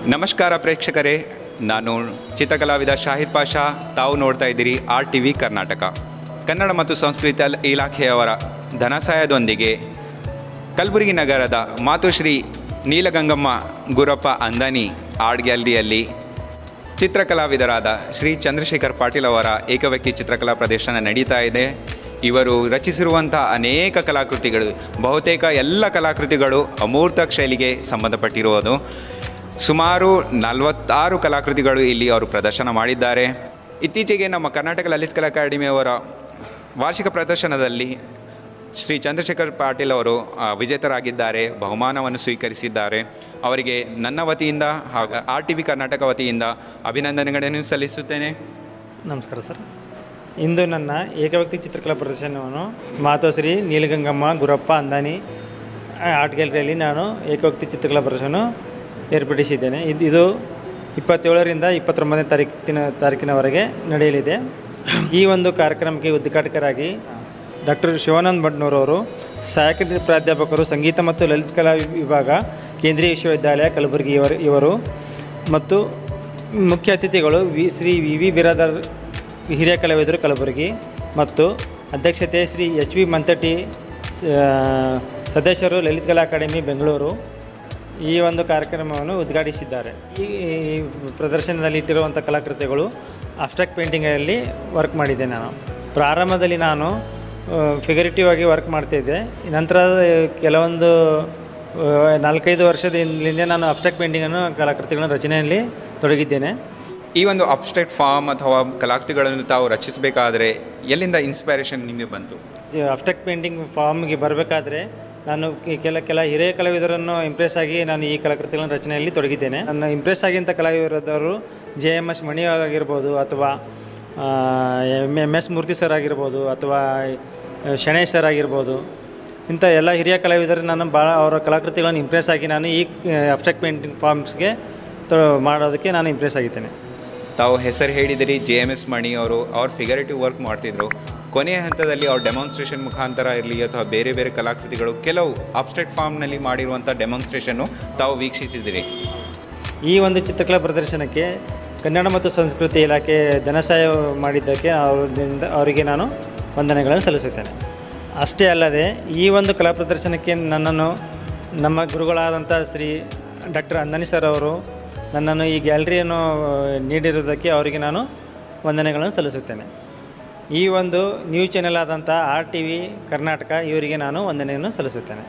ನಮಸ್ಕಾರ ಪ್ರೇಕ್ಷಕರೇ ನಾನು ಚಿತ್ರಕಲಾವಿದ ಶಾಹಿದ್ ಪಾಷಾ ತಾವು ನೋಡ್ತಾ ಇದ್ದೀರಿ R T V Karnataka Kannada ಮತ್ತು ಸಂಸ್ಕೃತಿ ಅಲ್- ಇಲಾಖೆಯವರ ಧನಸಹಾಯದೊಂದಿಗೆ ಕಲಬುರಗಿ ನಗರದ ಮಾತುಶ್ರೀ ನೀಲಗಂಗಮ್ಮ ಗುರಪ್ಪ ಅಂದಾನಿ ಆರ್ಟ್ ಗ್ಯಾಲರಿಯಲ್ಲಿ ಚಿತ್ರಕಲಾವಿದರಾದ ಶ್ರೀ ಚಂದ್ರಶೇಖರ್ ಪಾಟೀಲ್ ಅವರ ಏಕವ್ಯಕ್ತಿ ಚಿತ್ರಕಲಾ ಪ್ರದರ್ಶನ ನಡೀತಾ ಇದೆ ಇವರು ರಚಿಸಿರುವಂಥ ಅನೇಕ ಕಲಾಕೃತಿಗಳು ಬಹುತೇಕ ಎಲ್ಲ ಕಲಾಕೃತಿಗಳು ಅಮೂರ್ತ ಶೈಲಿಗೆ ಸಂಬಂಧಪಟ್ಟಿರುವುದು ಸುಮಾರು ನಲವತ್ತಾರು ಕಲಾಕೃತಿಗಳು ಇಲ್ಲಿ ಅವರು ಪ್ರದರ್ಶನ ಮಾಡಿದ್ದಾರೆ ಇತ್ತೀಚೆಗೆ ನಮ್ಮ ಕರ್ನಾಟಕ ಲಲಿತ್ ಕಲಾ ಅಕಾಡೆಮಿಯವರ ವಾರ್ಷಿಕ ಪ್ರದರ್ಶನದಲ್ಲಿ ಶ್ರೀ ಚಂದ್ರಶೇಖರ್ ಪಾಟೀಲ್ ಅವರು ಆ, ವಿಜೇತರಾಗಿದ್ದಾರೆ ಬಹುಮಾನವನ್ನು ಸ್ವೀಕರಿಸಿದ್ದಾರೆ ಅವರಿಗೆ ನನ್ನ ವತಿಯಿಂದ ಹಾಗೂ ಆರ್ ಟಿ ವಿ ಕರ್ನಾಟಕ ವತಿಯಿಂದ ಅಭಿನಂದನೆಗಳನ್ನು ಸಲ್ಲಿಸುತ್ತೇನೆ ನಮಸ್ಕಾರ ಸರ್ ಇಂದು ನನ್ನ ಏಕವ್ಯಕ್ತಿ ಚಿತ್ರಕಲಾ ಪ್ರದರ್ಶನವನ್ನು ಮಾತೋಶ್ರೀ ನೀಲಗಂಗಮ್ಮ ಗುರಪ್ಪ ಅಂದಾನಿ ಆರ್ಟ್ ಗ್ಯಾಲರಿಯಲ್ಲಿ ನಾನು ಏಕವ್ಯಕ್ತಿ ಚಿತ್ರಕಲಾ ಪ್ರದರ್ಶನ ಏರ್ಪಡಿಸಿದ್ದೇನೆ ಇದು ಇದು ಇಪ್ಪತ್ತೇಳರಿಂದ ಇಪ್ಪತ್ತೊಂಬತ್ತನೇ ತಾರೀಕಿನ ತಾರೀಕಿನವರೆಗೆ ನಡೆಯಲಿದೆ ಈ ಒಂದು ಕಾರ್ಯಕ್ರಮಕ್ಕೆ ಉದ್ಘಾಟಕರಾಗಿ ಡಾಕ್ಟರ್ ಶಿವಾನಂದ್ ಭಟ್ನೂರವರು ಸಹಾಯಕ ಪ್ರಾಧ್ಯಾಪಕರು ಸಂಗೀತ ಮತ್ತು ಲಲಿತ ಕಲಾ ವಿಭಾಗ ಕೇಂದ್ರೀಯ ವಿಶ್ವವಿದ್ಯಾಲಯ ಕಲಬುರಗಿ ಇವರು ಇವರು ಮತ್ತು ಮುಖ್ಯ ಅತಿಥಿಗಳು V Shri V V Biradar ಹಿರಿಯ ಕಲಾವಿದರು ಕಲಬುರಗಿ ಮತ್ತು ಅಧ್ಯಕ್ಷತೆ ಶ್ರೀ ಎಚ್ ವಿ ಮಂತಟಿ ಸ- ಸದಸ್ಯರು ಲಲಿತ ಕಲಾ ಅಕಾಡೆಮಿ ಬೆಂಗಳೂರು ಈ ಒಂದು ಕಾರ್ಯಕ್ರಮವನ್ನು ಉದ್ಘಾಟಿಸಿದ್ದಾರೆ ಈ ಪ್ರದರ್ಶನದಲ್ಲಿ ಇಟ್ಟಿರುವಂಥ ಕಲಾಕೃತಿಗಳು ಅಬ್ಸ್ಟ್ರಾಕ್ಟ್ ಪೇಂಟಿಂಗಲ್ಲಿ ವರ್ಕ್ ಮಾಡಿದ್ದೆ ನಾನು ಪ್ರಾರಂಭದಲ್ಲಿ ನಾನು ಫಿಗರೇಟಿವ್ ಆಗಿ ವರ್ಕ್ ಮಾಡ್ತಿದ್ದೆ ನಂತರ ಕೆಲವೊಂದು ಆ, ನಾಲ್ಕೈದು ವರ್ಷದ ಹಿಂದೆ ನಾನು ಅಬ್ಸ್ಟ್ರಾಕ್ಟ್ ಪೇಂಟಿಂಗನ್ನು ಕಲಾಕೃತಿಗಳನ್ನು ರಚನೆಯಲ್ಲಿ ತೊಡಗಿದ್ದೇನೆ ಈ ಒಂದು ಅಬ್ಸ್ಟ್ರಾಕ್ಟ್ ಫಾರ್ಮ್ ಅಥವಾ ಕಲಾಕೃತಿಗಳನ್ನು ತಾವು ರಚಿಸಬೇಕಾದರೆ ಎಲ್ಲಿಂದ ಇನ್ಸ್ಪೈರೇಷನ್ ನಿಮಗೆ ಬಂತು ಅಬ್ಸ್ಟ್ರಾಕ್ಟ್ ಪೇಂಟಿಂಗ್ ಫಾರ್ಮ್ಗೆ ಬರಬೇಕಾದ್ರೆ ನಾನು ಕೆ- ಕೆಲ ಕೆಲ ಹಿರಿಯ ಕಲಾವಿದರನ್ನು ಇಂಪ್ರೆಸ್ ಆಗಿ ನಾನು ಈ ಕಲಾಕೃತಿಗಳ ರಚನೆಯಲ್ಲಿ ತೊಡಗಿದ್ದೇನೆ ನನ್ನ ಇಂಪ್ರೆಸ್ ಆಗಿಂಥ ಕಲಾವಿದರದವರು ಜೆ ಎಮ್ ಎಸ್ ಮಣಿ ಆಗಿರ್ಬೋದು ಅಥವಾ M M S Murthy sir ಆಗಿರ್ಬೋದು ಅಥವಾ ಶಣೇಶ್ ಸರ್ ಆಗಿರ್ಬೋದು ಇಂಥ ಎಲ್ಲ ಹಿರಿಯ ಕಲಾವಿದರು ನಾನು ಭಾಳ ಅವರ ಕಲಾಕೃತಿಗಳನ್ನು ಇಂಪ್ರೆಸ್ ಆಗಿ ನಾನು ಈ ಅಬ್ಸ್ಟ್ರಾಕ್ಟ್ ಪೇಂಟಿಂಗ್ ಫಾರ್ಮ್ಸ್ಗೆ ತೊ ಮಾಡೋದಕ್ಕೆ ನಾನು ಇಂಪ್ರೆಸ್ ಆಗಿದ್ದೇನೆ ತಾವು ಹೆಸರು ಹೇಳಿದಿರಿ ಜೆ ಎಮ್ ಎಸ್ ಮಣಿ ಅವರು ಅವ್ರು ಫಿಗರೇಟಿವ್ ವರ್ಕ್ ಮಾಡ್ತಿದ್ರು ಕೊನೆಯ ಹಂತದಲ್ಲಿ ಅವ್ರ ಡೆಮಾನ್ಸ್ಟ್ರೇಷನ್ ಮುಖಾಂತರ ಇರಲಿ ಅಥವಾ ಬೇರೆ ಬೇರೆ ಕಲಾಕೃತಿಗಳು ಕೆಲವು ಅಬ್ಸ್ಟ್ರಾಕ್ಟ್ ಫಾರ್ಮ್ನಲ್ಲಿ ಮಾಡಿರುವಂಥ ಡೆಮಾನ್ಸ್ಟ್ರೇಷನ್ನು ತಾವು ವೀಕ್ಷಿಸಿದಿರಿ ಈ ಒಂದು ಚಿತ್ರಕಲಾ ಪ್ರದರ್ಶನಕ್ಕೆ ಕನ್ನಡ ಮತ್ತು ಸಂಸ್ಕೃತಿ ಇಲಾಖೆ ಧನಸಹಾಯ ಮಾಡಿದ್ದಕ್ಕೆ ಅವರಿಂದ ಅವರಿಗೆ ನಾನು ವಂದನೆಗಳನ್ನು ಸಲ್ಲಿಸುತ್ತೇನೆ ಅಷ್ಟೇ ಅಲ್ಲದೆ ಈ ಒಂದು ಕಲಾ ಪ್ರದರ್ಶನಕ್ಕೆ ನನ್ನನ್ನು ನಮ್ಮ ಗುರುಗಳಾದಂಥ ಶ್ರೀ ಡಾಕ್ಟರ್ ಅಂದನಿ ಸರ್ ಅವರು ನನ್ನನ್ನು ಈ ಗ್ಯಾಲರಿಯನ್ನು ನೀಡಿರುವುದಕ್ಕೆ ಅವರಿಗೆ ನಾನು ವಂದನೆಗಳನ್ನು ಸಲ್ಲಿಸುತ್ತೇನೆ ಈ ಒಂದು ನ್ಯೂಸ್ ಚಾನೆಲ್ ಆದಂಥ ಆರ್ ಟಿ ವಿ ಕರ್ನಾಟಕ ಇವರಿಗೆ ನಾನು ವಂದನೆಯನ್ನು ಸಲ್ಲಿಸುತ್ತೇನೆ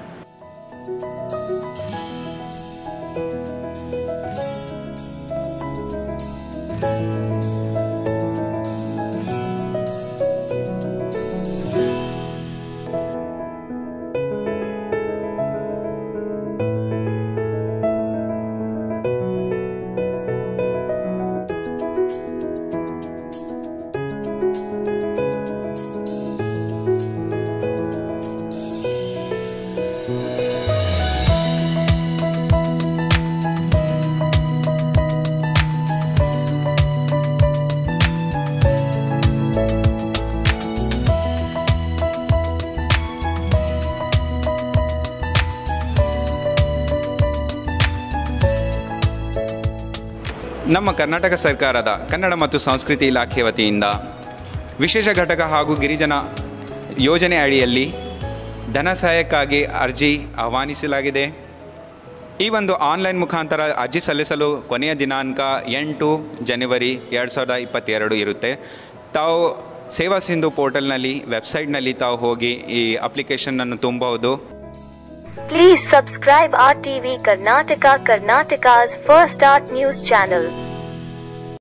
ನಮ್ಮ ಕರ್ನಾಟಕ ಸರ್ಕಾರದ ಕನ್ನಡ ಮತ್ತು ಸಂಸ್ಕೃತಿ ಇಲಾಖೆ ವತಿಯಿಂದ ವಿಶೇಷ ಘಟಕ ಹಾಗೂ ಗಿರಿಜನ ಯೋಜನೆ ಅಡಿಯಲ್ಲಿ ಧನ ಸಹಾಯಕ್ಕಾಗಿ ಅರ್ಜಿ ಆಹ್ವಾನಿಸಲಾಗಿದೆ ಈ ಒಂದು ಆನ್ಲೈನ್ ಮುಖಾಂತರ ಅರ್ಜಿ ಸಲ್ಲಿಸಲು ಕೊನೆಯ ದಿನಾಂಕ ಎಂಟು ಜನವರಿ ಎರಡು ಸಾವಿರದ ಇಪ್ಪತ್ತೆರಡು ಇರುತ್ತೆ ತಾವು ಸೇವಾ ಸಿಂಧು ಪೋರ್ಟಲ್ನಲ್ಲಿ ವೆಬ್ಸೈಟ್ನಲ್ಲಿ ತಾವು ಹೋಗಿ ಈ ಅಪ್ಲಿಕೇಶನನ್ನು ತುಂಬಬಹುದು Please subscribe RTV Karnataka Karnataka's first art news channel.